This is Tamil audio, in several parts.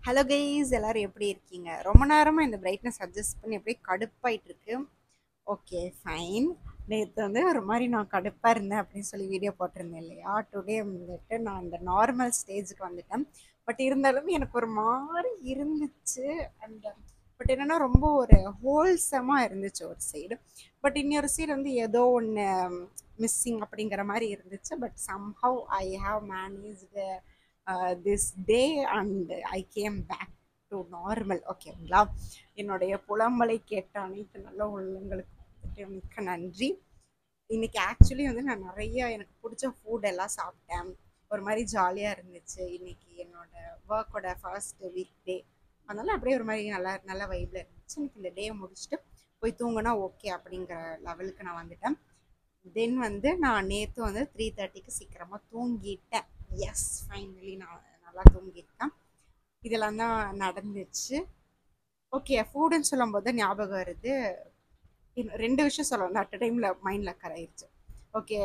ஹலோ கைஸ் எல்லாரும் எப்படி இருக்கீங்க ரொம்ப நேரமாக இந்த பிரைட்னஸ் அட்ஜஸ்ட் பண்ணி அப்படியே கடுப்பாயிட்டு இருக்கு ஓகே ஃபைன் நேற்று வந்து ஒரு மாதிரி நான் கடுப்பாக இருந்தேன் அப்படின்னு சொல்லி வீடியோ போட்டிருந்தேன் இல்லையா டுடே வந்துட்டு நான் இந்த நார்மல் ஸ்டேஜுக்கு வந்துட்டேன் பட் இருந்தாலும் எனக்கு ஒரு மாதிரி இருந்துச்சு அந்த பட் என்னென்னா ரொம்ப ஒரு ஹோல்சமாக இருந்துச்சு ஒரு சைடு பட் இன்னொரு சைடு வந்து ஏதோ ஒன்று மிஸ்ஸிங் அப்படிங்கிற மாதிரி இருந்துச்சு but somehow I have managed this day and I came back to normal ஓகேங்களா என்னுடைய புலம்பலை கேட்ட அனைத்து நல்ல உள்ளங்களுக்கு வந்துட்டு மிக்க நன்றி இன்னைக்கு ஆக்சுவலி வந்து நான் நிறைய எனக்கு பிடிச்ச ஃபுட் எல்லாம் சாப்பிட்டேன் ஒரு மாதிரி ஜாலியாக இருந்துச்சு இன்னைக்கு என்னோட ஒர்க்கோட ஃபர்ஸ்ட் வீக் டே அதனால அப்படியே ஒரு மாதிரி நல்லா நல்ல வைப்பில் இருந்துச்சு இன்னைக்கு இந்த டே முடிச்சுட்டு போய் தூங்கினா ஓகே அப்படிங்கிற லெவலுக்கு நான் வந்துட்டேன் தென் வந்து நான் நேற்று வந்து த்ரீ தேர்ட்டிக்கு சீக்கிரமாக தூங்கிட்டேன் எஸ் ஃபைனலி நான் நல்லா தூங்கிட்டேன் இதெல்லாம் தான் நடந்துச்சு ஓகே ஃபுட்டுன்னு சொல்லும்போது ஞாபகம் வருது இன்னும் ரெண்டு விஷயம் சொல்லணும் அட் டைமில் மைண்டில் கரையிருச்சு ஓகே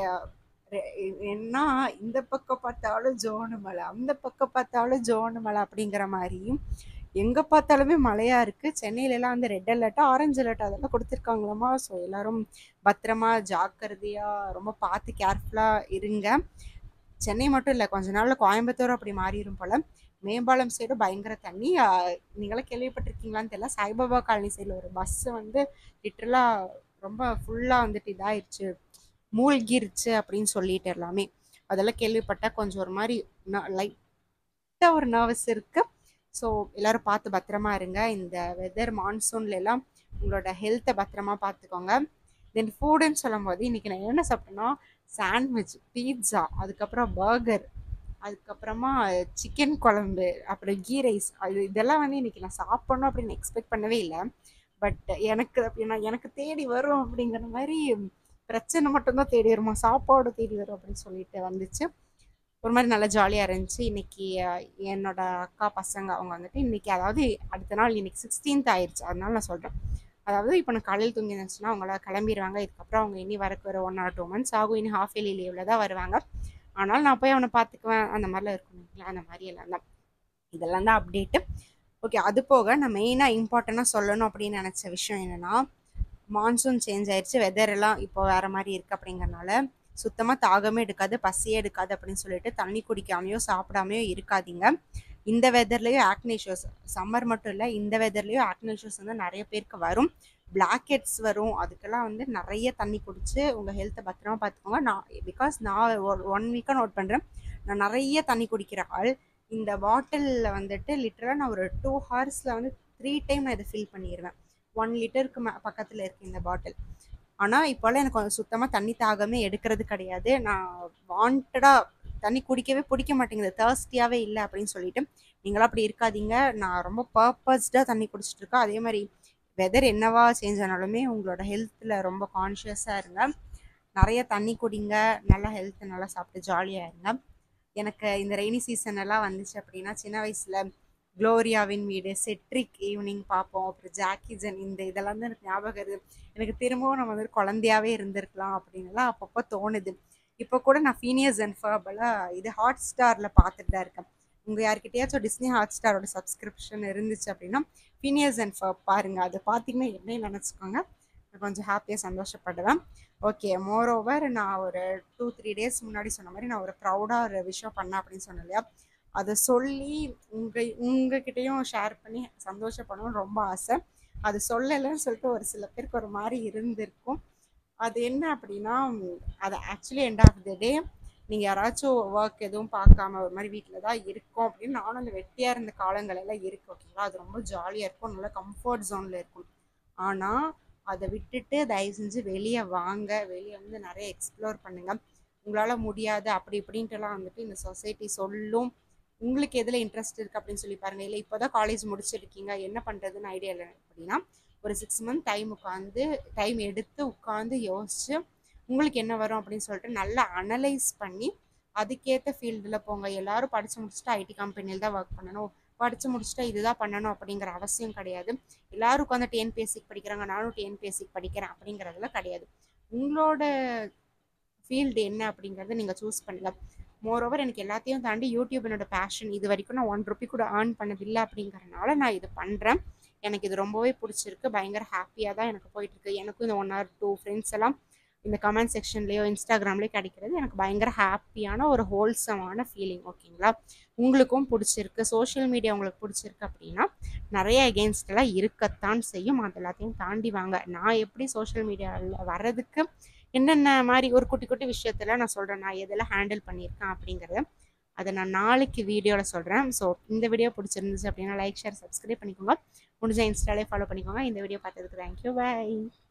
என்ன இந்த பக்கம் பார்த்தாலும் ஜோனு மலை அந்த பக்கம் பார்த்தாலும் ஜோனு மலை அப்படிங்கிற மாதிரியும் எங்கே பார்த்தாலுமே மழையாக இருக்குது சென்னையிலலாம் வந்து ரெட் அலர்ட்டா ஆரஞ்சு அலர்ட் அதெல்லாம் கொடுத்துருக்காங்களாமா ஸோ எல்லாரும் பத்திரமா ஜாக்கிரதையாக ரொம்ப பார்த்து கேர்ஃபுல்லாக இருங்க சென்னை மட்டும் இல்லை கொஞ்ச நாளில் கோயம்புத்தூர் அப்படி மாறிடும் போல் மேம்பாலம் சைடு பயங்கர தண்ணி நீங்களாம் கேள்விப்பட்டிருக்கீங்களான்னு தெரியல சாய்பாபா காலனி சைடில் ஒரு பஸ்ஸு வந்து லிட்டரலாக ரொம்ப ஃபுல்லாக வந்துட்டு இதாயிருச்சு மூழ்கிருச்சு அப்படின்னு சொல்லிட்டு எல்லாமே அதெல்லாம் கேள்விப்பட்டால் கொஞ்சம் ஒரு மாதிரி லைட்டாக ஒரு நர்வஸ் இருக்குது ஸோ எல்லோரும் பார்த்து பத்திரமா இருங்க இந்த வெதர் மான்சூன்ல எல்லாம் உங்களோட ஹெல்த்தை பத்திரமா பார்த்துக்கோங்க தென் ஃபுட்டுன்னு சொல்லும் போது இன்றைக்கி நான் என்ன சாப்பிட்டேன்னா சாண்ட்விச் பீட்சா அதுக்கப்புறம் பர்கர் அதுக்கப்புறமா சிக்கன் குழம்பு அப்புறம் கீ ரைஸ் அது இதெல்லாம் வந்து இன்றைக்கி நான் சாப்பிட்ணும் அப்படின்னு எக்ஸ்பெக்ட் பண்ணவே இல்லை பட் எனக்கு அப்படின்னா எனக்கு தேடி வரும் அப்படிங்கிற மாதிரி பிரச்சனை மட்டும்தான் தேடி வருமா சாப்பாடு தேடி வரும் அப்படின்னு சொல்லிட்டு வந்துச்சு ஒரு மாதிரி நல்லா ஜாலியாக இருந்துச்சு இன்னைக்கு என்னோட அக்கா பசங்க அவங்க வந்துட்டு இன்னைக்கு அதாவது அடுத்த நாள் இன்னைக்கு சிக்ஸ்டீன்த் ஆயிடுச்சு அதனால நான் சொல்கிறேன் அதாவது இப்போ நான் காலையில் தூங்கி இருந்துச்சுன்னா அவங்கள கிளம்பிடுவாங்க இதுக்கப்புறம் அவங்க இனி வரக்கு ஒரு ஒன் ஆர் டூ மந்த்ஸ் ஆகும் இனி ஹாஃப் இயர்லி லீவில் தான் வருவாங்க ஆனால் நான் போய் அவனை பார்த்துக்குவேன் அந்த மாதிரிலாம் இருக்கணும் அந்த மாதிரி எல்லாம் தான் இதெல்லாம் தான் அப்டேட்டு ஓகே அது போக நான் மெயினாக இம்பார்ட்டண்ட்டாக சொல்லணும் அப்படின்னு நினச்ச விஷயம் என்னென்னா மான்சூன் சேஞ்ச் ஆயிடுச்சு வெதர் எல்லாம் இப்போ வேறு மாதிரி இருக்குது அப்படிங்கறனால சுத்தமாக தாகமே எடுக்காது பசியே எடுக்காது அப்படின்னு சொல்லிட்டு தண்ணி குடிக்காமையோ சாப்பிடாமையோ இருக்காதீங்க இந்த வெதர்லேயும் ஆக்னி இஷ்யூஸ் சம்மர் மட்டும் இல்லை இந்த வெதர்லேயும் ஆக்னி இஷ்யூஸ் வந்து நிறைய பேருக்கு வரும் பிளாக் ஹெட்ஸ் வரும் அதுக்கெல்லாம் வந்து நிறைய தண்ணி குடிச்சு உங்கள் ஹெல்த்தை பத்திரமா பார்த்துக்கோங்க நான் பிகாஸ் நான் ஒன் வீக்காக நோட் பண்ணுறேன் நான் நிறைய தண்ணி குடிக்கிற ஆள் இந்த பாட்டிலில் வந்துட்டு லிட்டராக நான் ஒரு டூ ஹவர்ஸில் வந்து த்ரீ டைம் நான் இதை ஃபில் பண்ணிடுவேன் ஒன் லிட்டருக்கு மே பக்கத்தில் இருக்குது இந்த பாட்டில் ஆனால் இப்போல்லாம் எனக்கு கொஞ்சம் சுத்தமாக தண்ணி தாகமே எடுக்கிறது கிடையாது நான் வாண்டடாக தண்ணி குடிக்கவே பிடிக்க மாட்டேங்குது தேர்ஸ்டியாகவே இல்லை அப்படின்னு சொல்லிட்டு நீங்களாம் அப்படி இருக்காதீங்க நான் ரொம்ப பர்பஸ்டாக தண்ணி குடிச்சிட்டு இருக்கேன் அதே மாதிரி வெதர் என்னவா சேஞ்ச் ஆனாலுமே உங்களோட ஹெல்த்தில் ரொம்ப கான்ஷியஸாக இருங்க நிறைய தண்ணி குடிங்க நல்லா ஹெல்த்தை நல்லா சாப்பிட்டு ஜாலியாக இருங்க எனக்கு இந்த ரெய்னி சீசன் எல்லாம் வந்துச்சு அப்படின்னா சின்ன வயசில் க்ளோரியாவின் வீடு செட்ரிக் ஈவினிங் பார்ப்போம் அப்புறம் ஜாக்கிஜன் இந்த இதெல்லாம் தான் எனக்கு ஞாபகம் இருக்குது எனக்கு திரும்பவும் நம்ம வந்து குழந்தையாவே இருந்திருக்கலாம் அப்படின்னுலாம் அப்பப்போ தோணுது இப்போ கூட நான் ஃபீனியஸ் அண்ட் ஃபர்பெல்லாம் இது ஹாட் ஸ்டாரில் பார்த்துட்டு தான் இருக்கேன் உங்கள் யார்கிட்டயாச்சும் டிஸ்னி ஹாட் ஸ்டாரோட சப்ஸ்கிரிப்ஷன் இருந்துச்சு அப்படின்னா ஃபீனியஸ் அண்ட் ஃபர்ப் பாருங்கள் அதை பார்த்தீங்கன்னா என்னையும் நினச்சிக்கோங்க நான் கொஞ்சம் ஹாப்பியாக சந்தோஷப்படுவேன் ஓகே மோர் ஓவர் நான் ஒரு டூ த்ரீ டேஸ் முன்னாடி சொன்ன மாதிரி நான் ஒரு ப்ரௌடாக ஒரு விஷயம் பண்ணேன் அப்படின்னு சொன்னேன் இல்லையா அதை சொல்லி உங்கள் உங்ககிட்டையும் ஷேர் பண்ணி சந்தோஷப்படணும்னு ரொம்ப ஆசை அது சொல்லலைன்னு சொல்லிட்டு ஒரு சில பேருக்கு ஒரு மாதிரி இருந்திருக்கும் அது என்ன அப்படின்னா அது actually end of the day நீங்கள் யாராச்சும் ஒர்க் எதுவும் பார்க்காம ஒரு மாதிரி வீட்டில் தான் இருக்கோம் அப்படின்னு நானும் அந்த வெட்டியாக இருந்த காலங்கள் எல்லாம் இருக்கு ஓகேங்களா அது ரொம்ப ஜாலியாக இருக்கும் நல்லா கம்ஃபர்ட் ஜோனில் இருக்கும் ஆனால் அதை விட்டுட்டு தயவு செஞ்சு வெளியே வாங்க வெளியே வந்து நிறைய எக்ஸ்ப்ளோர் பண்ணுங்கள் உங்களால் முடியாது அப்படி இப்படின்ட்டுலாம் வந்துட்டு இந்த சொசைட்டி சொல்லும் உங்களுக்கு எதில் இன்ட்ரெஸ்ட் இருக்குது அப்படின்னு சொல்லி பாருங்கள் இல்லை இப்போ தான் காலேஜ் முடிச்சிருக்கீங்க என்ன பண்ணுறதுன்னு ஐடியா இல்லை அப்படின்னா ஒரு சிக்ஸ் மந்த் டைம் உட்காந்து டைம் எடுத்து உட்காந்து யோசிச்சு உங்களுக்கு என்ன வரும் அப்படின்னு சொல்லிட்டு நல்லா அனலைஸ் பண்ணி அதுக்கேற்ற ஃபீல்டில் போங்க எல்லாரும் படித்து முடிச்சுட்டு ஐடி கம்பெனியில் தான் ஒர்க் பண்ணணும் படித்து முடிச்சுட்டா இதுதான் பண்ணணும் அப்படிங்கிற அவசியம் கிடையாது எல்லாரும் உட்காந்து டிஎன்பிஎஸ்சிக்கு படிக்கிறாங்க நானும் டிஎன்பிஎஸ்சிக்கு படிக்கிறேன் அப்படிங்கிறதுலாம் கிடையாது உங்களோட ஃபீல்டு என்ன அப்படிங்கிறத நீங்கள் சூஸ் பண்ணுங்கள் மோரோவர் எனக்கு எல்லாத்தையும் தாண்டி யூடியூப் என்னோட பேஷன் இது வரைக்கும் நான் ஒன் ருபி கூட ஏர்ன் பண்ணதில்லை அப்படிங்கறனால நான் இது பண்ணுறேன் எனக்கு இது ரொம்பவே பிடிச்சிருக்கு பயங்கர ஹாப்பியாக தான் எனக்கு போயிட்டுருக்கு எனக்கும் இந்த ஒன் ஆர் டூ ஃப்ரெண்ட்ஸ் எல்லாம் இந்த கமெண்ட் செக்ஷன்லேயோ இன்ஸ்டாகிராம்லேயோ கிடைக்கிறது எனக்கு பயங்கர ஹாப்பியான ஒரு ஹோல்சமான ஃபீலிங் ஓகேங்களா உங்களுக்கும் பிடிச்சிருக்கு சோஷியல் மீடியா உங்களுக்கு பிடிச்சிருக்கு அப்படின்னா நிறைய against எல்லாம் இருக்கத்தான் செய்யும் அது எல்லாத்தையும் தாண்டி வாங்க நான் எப்படி சோஷியல் மீடியாவில் வர்றதுக்கு என்னென்ன மாதிரி ஒரு குட்டி குட்டி விஷயத்துல நான் சொல்கிறேன் நான் எதெல்லாம் ஹேண்டில் பண்ணியிருக்கேன் அப்படிங்கிறத அதை நான் நாளைக்கு வீடியோவில் சொல்கிறேன் ஸோ இந்த வீடியோ பிடிச்சிருந்துச்சு அப்படின்னா லைக் ஷேர் சப்ஸ்கிரைப் பண்ணிக்கோங்க முடிஞ்ச இன்ஸ்டாலே ஃபாலோ பண்ணிக்கோங்க இந்த வீடியோ பார்த்ததுக்கு தேங்க்யூ பை